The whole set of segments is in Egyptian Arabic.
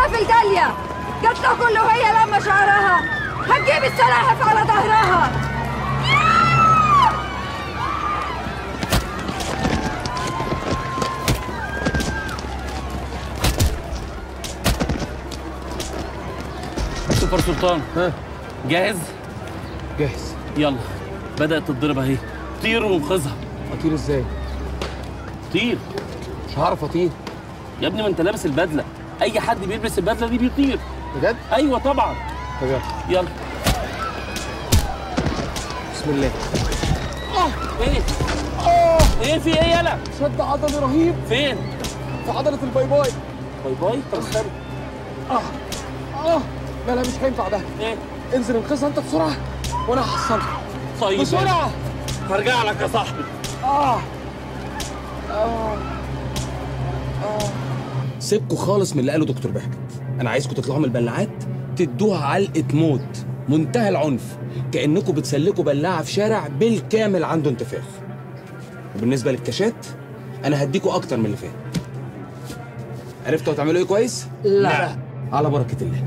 لها في الجالية جات له كله هي لما شعرها هتجيب السلاحف على ظهرها سوبر سلطان ها جاهز جاهز يلا بدأت تتضرب اهي طير وانقذها اطير ازاي طير مش هعرف اطير يا ابني ما انت لابس البدله اي حد بيلبس البدله دي بيطير بجد ايوه طبعا طب يلا يلا بسم الله ايه ايه في ايه يلا شد عضلي رهيب فين في عضله الباي باي باي باي طب استنى اه اه لا لا مش هينفع ده ايه انزل انقذها انت بسرعه وانا هحصلها طيب بسرعه هرجع لك يا صاحبي اه اه سيبكوا خالص من اللي قاله دكتور بهجت انا عايزكم تطلعوا من البلاعات تدوها علقه موت منتهى العنف كانكم بتسلكوا بلاعه في شارع بالكامل عنده انتفاخ وبالنسبه للكاشات انا هديكوا اكتر من اللي فات عرفتوا هتعملوا ايه كويس لا على بركه الله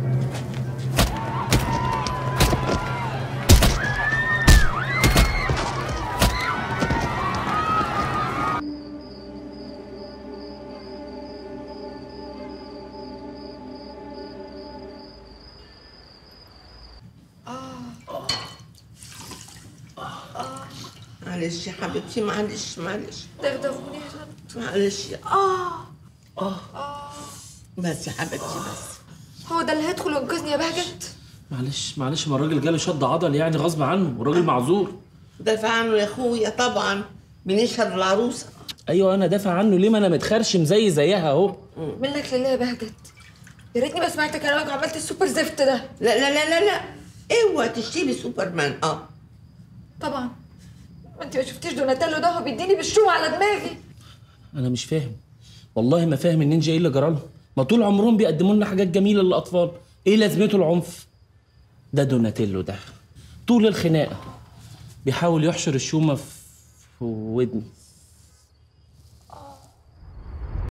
معلش يا حبيبتي معلش معلش دغدغوني معلش اه اه بس يا حبيبتي بس هو ده اللي هيدخل وينقذني يا بهجت معلش معلش ما الراجل جاله شد عضل يعني غصب عنه والراجل معذور دافع عنه يا اخويا طبعا بنشهد العروسه ايوه انا دافع عنه ليه ما انا متخرشم زي زيها اهو منك لله يا بهجت يا ريتني ما سمعت كلامك وعملت السوبر زفت ده لا لا لا لا لا اوعى تشتري سوبرمان اه طبعا ما انت ما شفتيش دوناتيلو ده هو بيديني بالشوم على دماغي انا مش فاهم والله ما فاهم النينجا ايه اللي جرالهم ما طول عمرهم بيقدموا لنا حاجات جميله للاطفال ايه لازمته العنف ده دوناتيلو ده طول الخناقه بيحاول يحشر الشومه في في ودني